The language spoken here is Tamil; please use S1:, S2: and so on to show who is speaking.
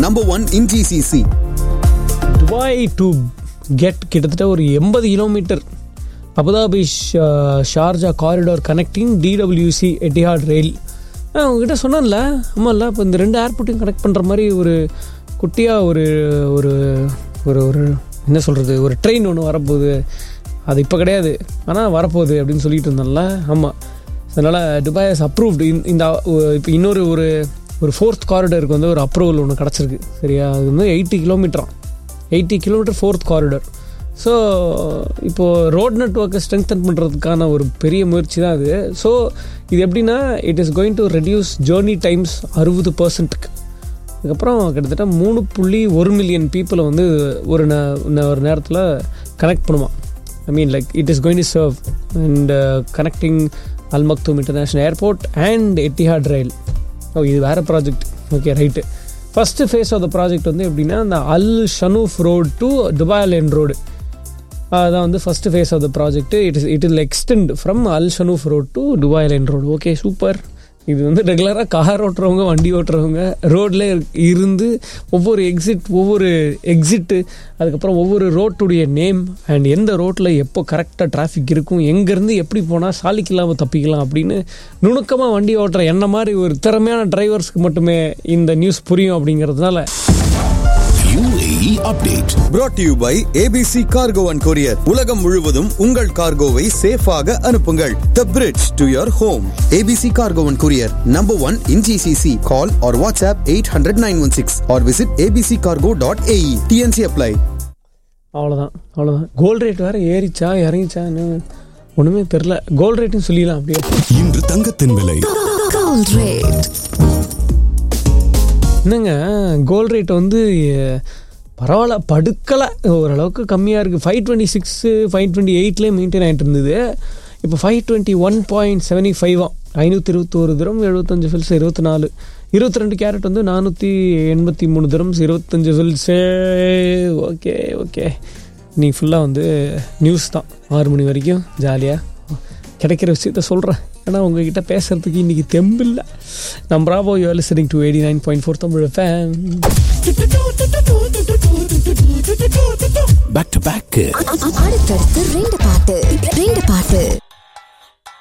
S1: number one in GCC.
S2: Dubai to get கிட்டத்தட்ட ஒரு எண்பது கிலோமீட்டர் அபுதாபி ஷா- Sharjah corridor connecting DWC Etihad rail உங்ககிட்ட சொன்னேன்ல ஆமாம்ல இப்போ இந்த ரெண்டு ஏர்போர்ட்டையும் கனெக்ட் பண்ணுற மாதிரி ஒரு குட்டியாக ஒரு ஒரு ஒரு ஒரு என்ன சொல்கிறது ஒரு ட்ரெயின் ஒன்று வரப்போகுது அது இப்போ கிடையாது ஆனால் வரப்போகுது அப்படின்னு சொல்லிட்டு இருந்தேன்ல ஆமாம் அதனால் துபாய் இஸ் அப்ரூவ்டு இந்த இப்போ இன்னொரு ஒரு ஒரு ஃபோர்த் காரிடருக்கு வந்து ஒரு அப்ரூவல் ஒன்று கிடச்சிருக்கு சரியா அது வந்து எயிட்டி கிலோமீட்டராம் eighty kilometre fourth corridor so இப்போது ரோட் நெட்ஒர்க்கை ஸ்ட்ரெங்தன் பண்ணுறதுக்கான ஒரு பெரிய முயற்சி தான் அது ஸோ இது எப்படின்னா it is going to reduce journey times அறுபது பர்சன்ட்டுக்கு அதுக்கப்புறம் கிட்டத்தட்ட மூணு புள்ளி ஒரு மில்லியன் பீப்புளை வந்து ஒரு ந- ந- ஒரு நேரத்தில் கனெக்ட் பண்ணுவான் I mean like it is going to serve and connecting Al Maktoum international airport and Etihad rail ஓ இது வேறு project okay right first phase of the project வந்து எப்படின்னா இந்த Al Shanoof road to Dubai lane road அதான் வந்து first phase of the project it is it'll extend from Al Shanoof road to Dubai line road okay super இது வந்து ரெகுலராக கார் ஓட்டுறவங்க வண்டி ஓட்டுறவங்க ரோட்ல இருந்து ஒவ்வொரு எக்ஸிட் ஒவ்வொரு எக்ஸிட்டு அதுக்கப்புறம் ஒவ்வொரு ரோட்டுடைய நேம் அண்ட் எந்த ரோட்டில் எப்போ கரெக்டாக டிராஃபிக் இருக்கும் எங்கேருந்து எப்படி போனால் சாலிக்கு இல்லாமல் தப்பிக்கலாம் அப்படின்னு நுணுக்கமாக வண்டி ஓட்டுற என்ன மாதிரி ஒரு திறமையான டிரைவர்ஸ்க்கு மட்டுமே இந்த நியூஸ் புரியும் அப்படிங்கிறதுனால
S3: UAE update.
S1: Brought to you by ABC Cargo and Courier. உலகம் முழுவதும் உங்கள் கார்கோவை சேஃபாக அனுப்புங்கள் The bridge to your home. ABC Cargo and Courier, number one in GCC. Call or WhatsApp 800-916 or visit abccargo.ae. TNC apply.
S2: அவ்வளோதான் அவ்வளோதான் கோல்ட் ரேட் வேறு ஏறிச்சா இறங்கிச்சான்னு ஒன்றுமே தெரில கோல்ட் ரேட்னு சொல்லிடலாம் அப்படியே
S3: இன்று தங்கத்தின் விலை
S4: Gold rate.
S2: என்னங்க கோல்ட் ரேட் வந்து அஹ், பரவாயில்ல படுக்கலை ஓரளவுக்கு கம்மியாக இருக்குது five twenty six five twenty எயிட்லேயே மெயின்டைன் ஆகிட்டு இருந்தது இப்போ five twenty one point seventy ஃபைவா ஐநூற்றி இருபத்தோரு திரம் எழுபத்தஞ்சு ஃபில்ஸ் இருபத்தி நாலு இருபத்தி ரெண்டு கேரட் வந்து நானூற்றி எண்பத்தி மூணு திரம்ஸ் இருபத்தஞ்சு ஃபில்ஸே ஓகே ஓகே நீ ஃபுல்லாக வந்து நியூஸ் தான் ஆறு மணி வரைக்கும் ஜாலியாக கிடைக்கிற விஷயத்த சொல்கிறேன் ஏன்னா உங்ககிட்ட பேசுறதுக்கு இன்னைக்கு தெம்பு இல்லை நம்பராபோ you listening to eighty nine point four Tamil fan
S3: back to back
S4: அடுத்தடுத்து ரெண்டு பாட்டு ரெண்டு பாட்டு